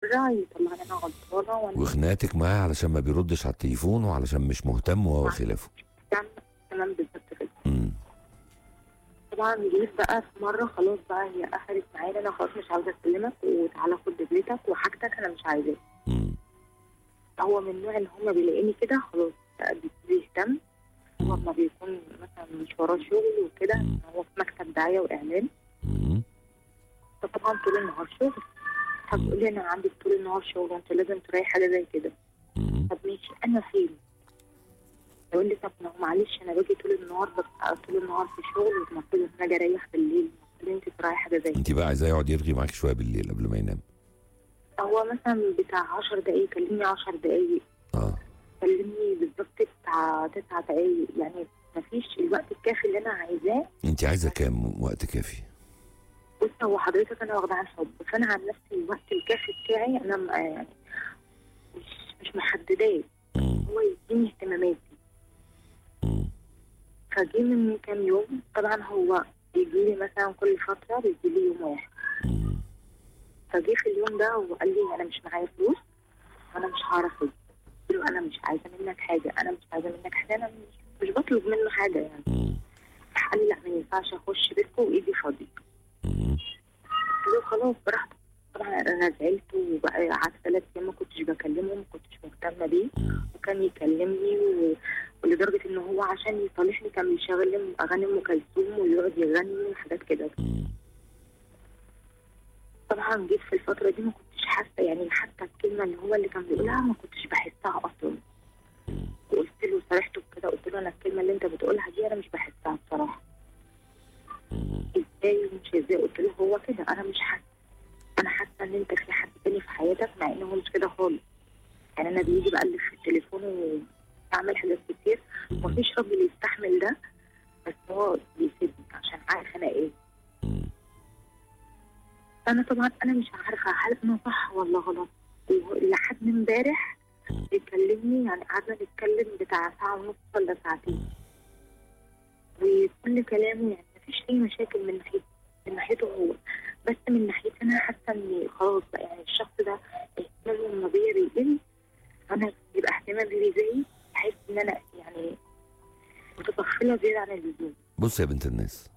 بره يطلعني انا غلطانه وانا وخناقتك معاه علشان ما بيردش على التليفون وعلشان مش مهتم وخلافه كان كمان بالظبط كده امم طبعا جيت بقى في مره خلاص بقى هي اخدت معايا انا خلاص مش عاوزه اكلمك وتعالى خد بيتك وحاجتك انا مش عايزاه امم هو من النوع اللي هما بيلاقيني كده خلاص بقى بيبتدي يهتم هو لما بيكون مثلا مش وراه شغل وكده مم. هو في مكتب دعايه واعلان امم فطبعا طول النهار شغل هتقول لي انا عندي طول النهار شغل وانت لازم تراعي حاجه زي كده امم طب ماشي انا فين؟ يقول لي طب ما هو معلش انا باجي طول النهار ببقى طول النهار في شغل والمفروض ان انا اجي اريح بالليل المفروض انت تراعي حاجه زي كده انت بقى عايزاه يقعد يرغي معاك شويه بالليل قبل ما ينام هو مثلا بتاع 10 دقايق كلمني 10 دقايق اه كلمني بالظبط بتاع 9 دقايق يعني مفيش الوقت الكافي اللي انا عايزاه انت عايزه كام وقت كافي بص هو حضرتك انا واخده عن حب فانا عن نفسي الوقت الكافي بتاعي انا م- يعني مش مش محدداه امم هو يديني اهتماماتي امم فجي من كام يوم طبعا هو بيجي لي مثلا كل فتره بيجي لي يوم واحد امم فجي في اليوم ده وقال لي انا مش معايا فلوس وانا مش هعرف أجي. قلت له انا مش عايزه منك حاجه انا مش عايزه منك حاجه انا مش, مش بطلب منه حاجه يعني امم راح قال لي لا ما ينفعش اخش بيتكم وايدي فاضيه امم قلت له خلاص براحتك طبعا انا زعلت وبقى قعدت ثلاث ايام ما كنتش بكلمه ما كنتش مهتمه بيه وكان يكلمني و... ولدرجه ان هو عشان يصالحني كان بيشغل لي اغاني ام كلثوم ويقعد يغني وحاجات كده طبعا جيت في الفتره دي ما كنتش حاسه يعني حتى الكلمه اللي هو اللي كان بيقولها ما كنتش بحسها اصلا وقلت له صرحته بكده قلت له انا الكلمه اللي انت بتقولها دي انا مش بحسها بصراحه ازاي ومش ازاي قلت له هو كده انا مش حاسه انا حاسه ان انت في حد تاني في حياتك مع ان هو مش كده خالص يعني انا بيجي بقلب في التليفون واعمل حاجات كتير مفيش راجل يستحمل ده بس هو بيسيبني عشان عارف انا ايه انا طبعا انا مش عارفه هل انا صح ولا غلط لحد من امبارح بيكلمني يعني قعدنا نتكلم بتاع ساعه ونص ولا ساعتين وكل كلامه يعني مفيش اي مشاكل من ناحيته من ناحيته هو بس من ناحيتي انا حاسه ان خلاص بقى يعني الشخص ده اهتمامه لما بيا بيقل انا يبقى اهتمامي بيه زي بحس ان انا يعني متطفله زياده عن اللزوم بص يا بنت الناس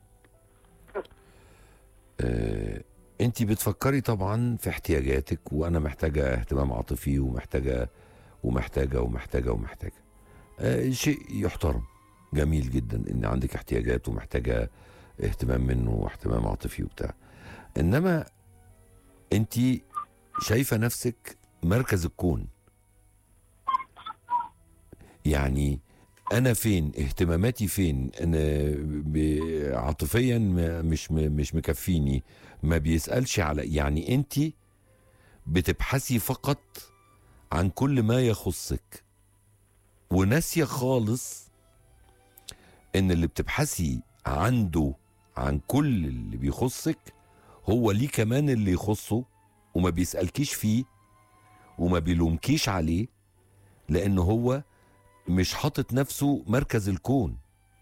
آه، انت بتفكري طبعا في احتياجاتك وانا محتاجه اهتمام عاطفي ومحتاجه ومحتاجه ومحتاجه ومحتاجه آه، شيء يحترم جميل جدا ان عندك احتياجات ومحتاجه اهتمام منه واهتمام عاطفي وبتاع انما انت شايفه نفسك مركز الكون يعني انا فين اهتماماتي فين انا ب- عاطفيا م- مش م- مش مكفيني ما بيسالش على يعني انت بتبحثي فقط عن كل ما يخصك وناسيه خالص ان اللي بتبحثي عنده عن كل اللي بيخصك هو ليه كمان اللي يخصه وما بيسألكيش فيه وما بيلومكيش عليه لأن هو مش حاطط نفسه مركز الكون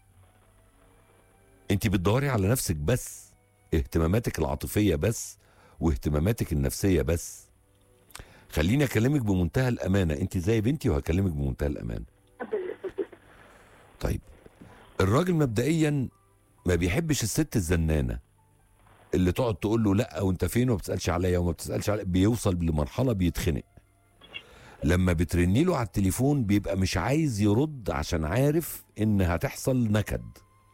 انت بتدوري على نفسك بس اهتماماتك العاطفية بس واهتماماتك النفسية بس خليني اكلمك بمنتهى الامانة انت زي بنتي وهكلمك بمنتهى الامانة طيب الراجل مبدئيا ما بيحبش الست الزنانه اللي تقعد تقول له لا وانت فين وما بتسالش عليا وما بتسالش عليا بيوصل لمرحله بيتخنق لما بترني له على التليفون بيبقى مش عايز يرد عشان عارف ان هتحصل نكد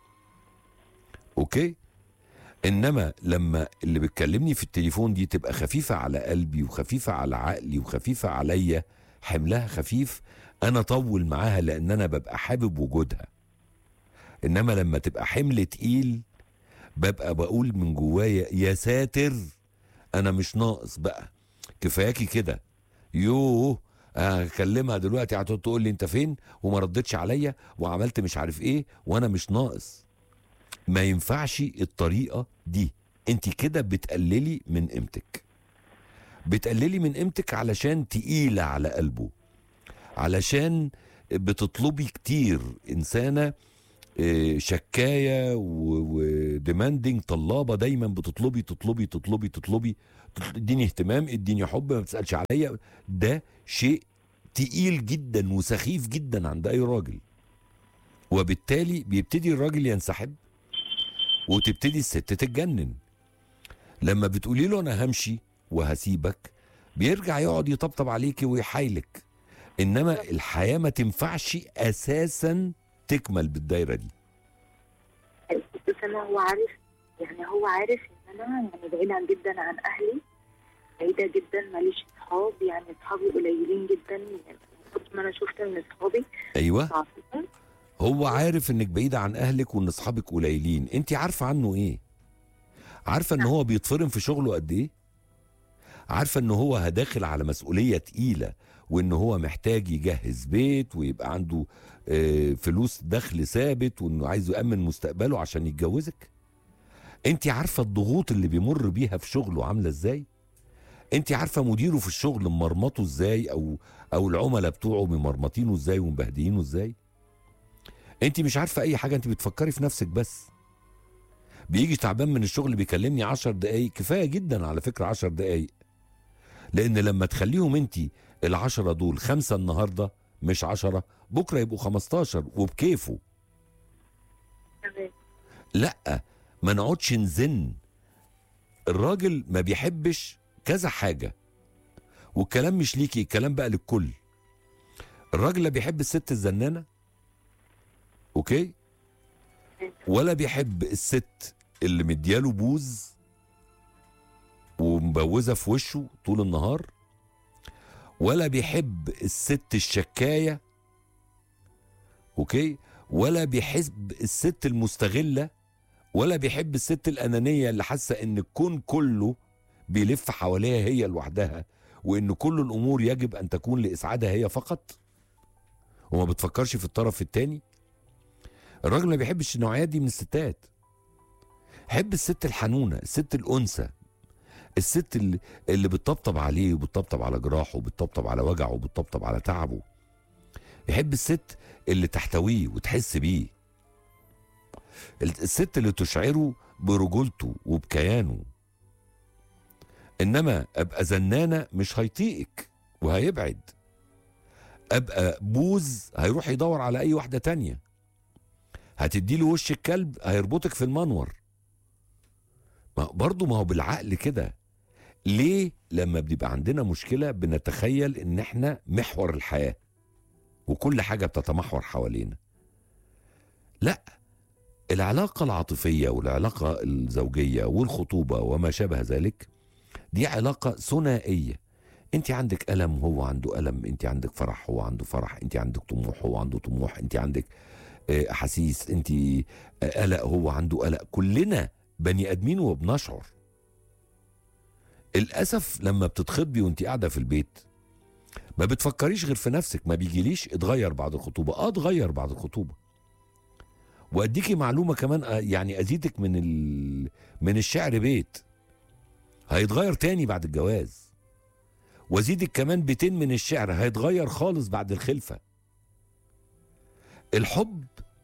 اوكي انما لما اللي بتكلمني في التليفون دي تبقى خفيفه على قلبي وخفيفه على عقلي وخفيفه عليا حملها خفيف انا طول معاها لان انا ببقى حابب وجودها انما لما تبقى حمل تقيل ببقى بقول من جوايا يا ساتر انا مش ناقص بقى كفاياكي كده يوه هكلمها دلوقتي هتقعد تقول لي انت فين وما ردتش عليا وعملت مش عارف ايه وانا مش ناقص ما ينفعش الطريقه دي انت كده بتقللي من قيمتك بتقللي من قيمتك علشان تقيله على قلبه علشان بتطلبي كتير انسانه آه، شكايه وديماندنج طلابه دايما بتطلبي تطلبي تطلبي تطلبي اديني اهتمام اديني حب ما بتسالش عليا ده شيء تقيل جدا وسخيف جدا عند اي راجل وبالتالي بيبتدي الراجل ينسحب وتبتدي الست تتجنن لما بتقولي له انا همشي وهسيبك بيرجع يقعد يطبطب عليكي ويحايلك انما الحياه ما تنفعش اساسا تكمل بالدايره دي بس انا هو عارف يعني هو عارف ان انا يعني بعيدا جدا عن اهلي بعيده جدا ماليش اصحاب يعني اصحابي قليلين جدا يعني من كتر ما انا شفت من اصحابي ايوه ضعفهم هو عارف انك بعيده عن اهلك وان اصحابك قليلين انت عارفه عنه ايه عارفه ان هو بيتفرم في شغله قد ايه عارفه ان هو داخل على مسؤوليه تقيله وان هو محتاج يجهز بيت ويبقى عنده آه، فلوس دخل ثابت وانه عايز يامن مستقبله عشان يتجوزك انت عارفه الضغوط اللي بيمر بيها في شغله عامله ازاي انت عارفه مديره في الشغل مرمطه ازاي او او العملاء بتوعه ممرمطينه ازاي ومبهدلينه ازاي انت مش عارفه اي حاجه انت بتفكري في نفسك بس بيجي تعبان من الشغل بيكلمني عشر دقايق كفايه جدا على فكره عشر دقايق لان لما تخليهم انت العشرة دول خمسة النهاردة مش عشرة بكرة يبقوا خمستاشر وبكيفه تمام لا ما نقعدش نزن الراجل ما بيحبش كذا حاجة والكلام مش ليكي الكلام بقى للكل الراجل لا بيحب الست الزنانة اوكي ولا بيحب الست اللي مدياله بوز ومبوزه في وشه طول النهار ولا بيحب الست الشكايه اوكي ولا بيحب الست المستغله ولا بيحب الست الانانيه اللي حاسه ان الكون كله بيلف حواليها هي لوحدها وان كل الامور يجب ان تكون لاسعادها هي فقط وما بتفكرش في الطرف التاني الراجل ما بيحبش النوعيات دي من الستات حب الست الحنونه الست الانثى الست اللي, اللي بتطبطب عليه وبتطبطب على جراحه وبتطبطب على وجعه وبتطبطب على تعبه يحب الست اللي تحتويه وتحس بيه الست اللي تشعره برجولته وبكيانه انما ابقى زنانه مش هيطيقك وهيبعد ابقى بوز هيروح يدور على اي واحده تانية هتديله وش الكلب هيربطك في المنور ما برضه ما هو بالعقل كده ليه لما بيبقى عندنا مشكلة بنتخيل ان احنا محور الحياة وكل حاجة بتتمحور حوالينا لا العلاقة العاطفية والعلاقة الزوجية والخطوبة وما شابه ذلك دي علاقة ثنائية انت عندك ألم هو عنده ألم انت عندك فرح هو عنده فرح انت عندك طموح هو عنده طموح انت عندك آه، احاسيس انت آه، قلق هو عنده قلق كلنا بني ادمين وبنشعر الاسف لما بتتخطبي وانت قاعده في البيت ما بتفكريش غير في نفسك ما بيجيليش اتغير بعد الخطوبه اه اتغير بعد الخطوبه واديكي معلومه كمان آه، يعني ازيدك من ال... من الشعر بيت هيتغير تاني بعد الجواز وازيدك كمان بيتين من الشعر هيتغير خالص بعد الخلفه الحب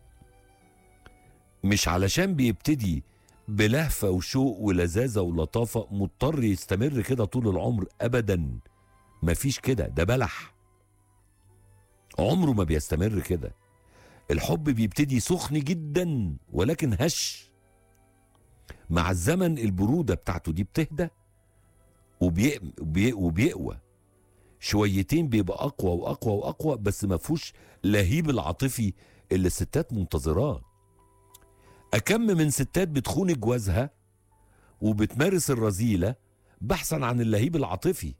مش علشان بيبتدي بلهفة وشوق ولذاذة ولطافة مضطر يستمر كده طول العمر أبدا مفيش كده ده بلح عمره ما بيستمر كده الحب بيبتدي سخن جدا ولكن هش مع الزمن البرودة بتاعته دي بتهدى وبي... وبي... وبيقوى شويتين بيبقى أقوى وأقوى وأقوى بس ما فيهوش لهيب العاطفي اللي الستات منتظراه أكم من ستات بتخون جوازها وبتمارس الرذيلة بحثا عن اللهيب العاطفي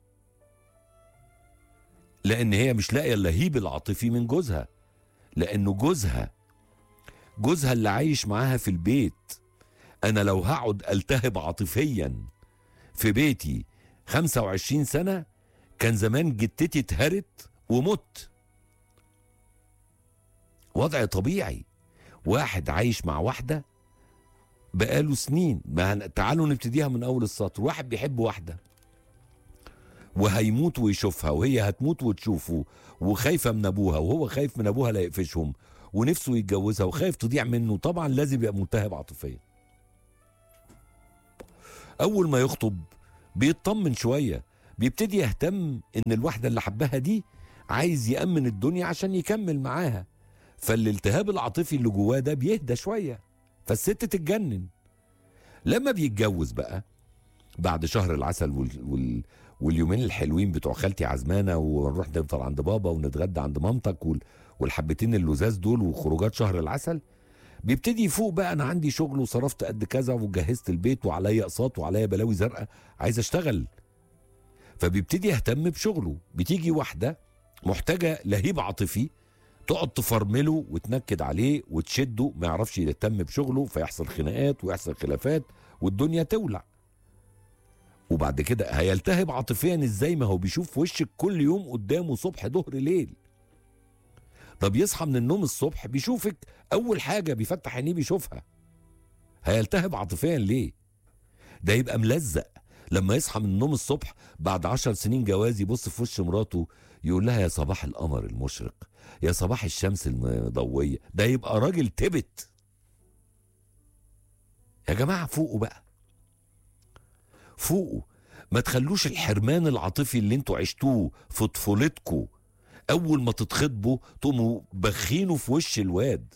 لأن هي مش لاقية اللهيب العاطفي من جوزها لأنه جوزها جوزها اللي عايش معاها في البيت أنا لو هقعد ألتهب عاطفيا في بيتي 25 سنة كان زمان جتتي اتهرت ومت وضع طبيعي واحد عايش مع واحدة بقاله سنين ما هن- تعالوا نبتديها من أول السطر واحد بيحب واحدة وهيموت ويشوفها وهي هتموت وتشوفه وخايفة من أبوها وهو خايف من أبوها لا يقفشهم ونفسه يتجوزها وخايف تضيع منه طبعا لازم يبقى ملتهب عاطفيا اول ما يخطب بيطمن شويه بيبتدي يهتم ان الواحده اللي حبها دي عايز يامن الدنيا عشان يكمل معاها فالالتهاب العاطفي اللي جواه ده بيهدى شويه فالست تتجنن لما بيتجوز بقى بعد شهر العسل وال... وال... واليومين الحلوين بتوع خالتي عزمانه ونروح نفطر عند بابا ونتغدى عند مامتك وال... والحبتين اللزاز دول وخروجات شهر العسل بيبتدي يفوق بقى انا عندي شغل وصرفت قد كذا وجهزت البيت وعليا اقساط وعليا بلاوي زرقاء عايز اشتغل فبيبتدي يهتم بشغله بتيجي واحده محتاجه لهيب عاطفي تقعد تفرمله وتنكد عليه وتشده ما يعرفش يهتم بشغله فيحصل خناقات ويحصل خلافات والدنيا تولع وبعد كده هيلتهب عاطفيا ازاي ما هو بيشوف في وشك كل يوم قدامه صبح ظهر ليل طب يصحى من النوم الصبح بيشوفك اول حاجه بيفتح عينيه بيشوفها هيلتهب عاطفيا ليه ده يبقى ملزق لما يصحى من النوم الصبح بعد عشر سنين جواز يبص في وش مراته يقول لها يا صباح القمر المشرق يا صباح الشمس المضوية ده يبقى راجل تبت يا جماعة فوقوا بقى فوقوا ما تخلوش الحرمان العاطفي اللي انتوا عشتوه في طفولتكم اول ما تتخطبوا تقوموا بخينه في وش الواد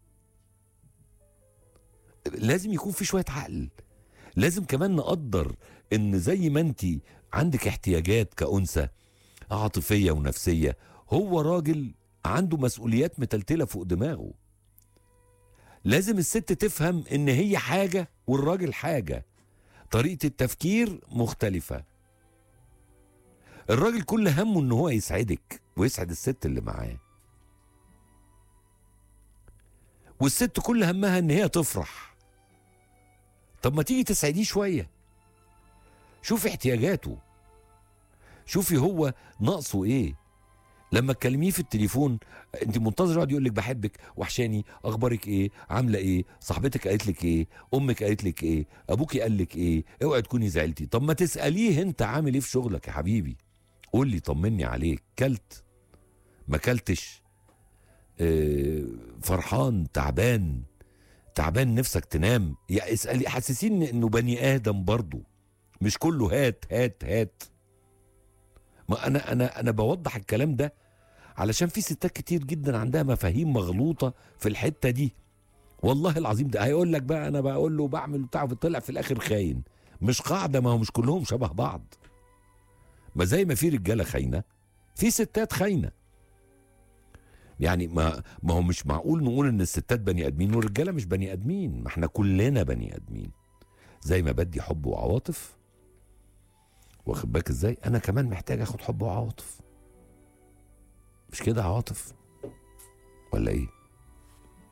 لازم يكون في شويه عقل لازم كمان نقدر ان زي ما انت عندك احتياجات كأنثى عاطفيه ونفسيه هو راجل عنده مسؤوليات متلتله فوق دماغه لازم الست تفهم ان هي حاجه والراجل حاجه طريقه التفكير مختلفه الراجل كل همه ان هو يسعدك ويسعد الست اللي معاه والست كل همها ان هي تفرح طب ما تيجي تسعديه شويه شوفي احتياجاته شوفي هو ناقصه ايه لما تكلميه في التليفون انت منتظر يقعد يقول لك بحبك وحشاني اخبارك ايه عامله ايه صاحبتك قالت لك ايه امك قالت لك ايه ابوكي قال لك ايه اوعي تكوني زعلتي طب ما تساليه انت عامل ايه في شغلك يا حبيبي قول لي طمني عليك كلت ما كلتش اه فرحان تعبان تعبان نفسك تنام يا اسالي حسسين انه بني ادم برضه مش كله هات هات هات ما انا انا انا بوضح الكلام ده علشان في ستات كتير جدا عندها مفاهيم مغلوطه في الحته دي والله العظيم ده هيقول لك بقى انا بقول له بعمل بتاع طلع في الاخر خاين مش قاعده ما هو مش كلهم شبه بعض ما زي ما في رجاله خاينه في ستات خاينه يعني ما ما هو مش معقول نقول ان الستات بني ادمين والرجاله مش بني ادمين ما احنا كلنا بني ادمين زي ما بدي حب وعواطف واخد بالك ازاي انا كمان محتاج اخد حب وعواطف مش كده عواطف ولا ايه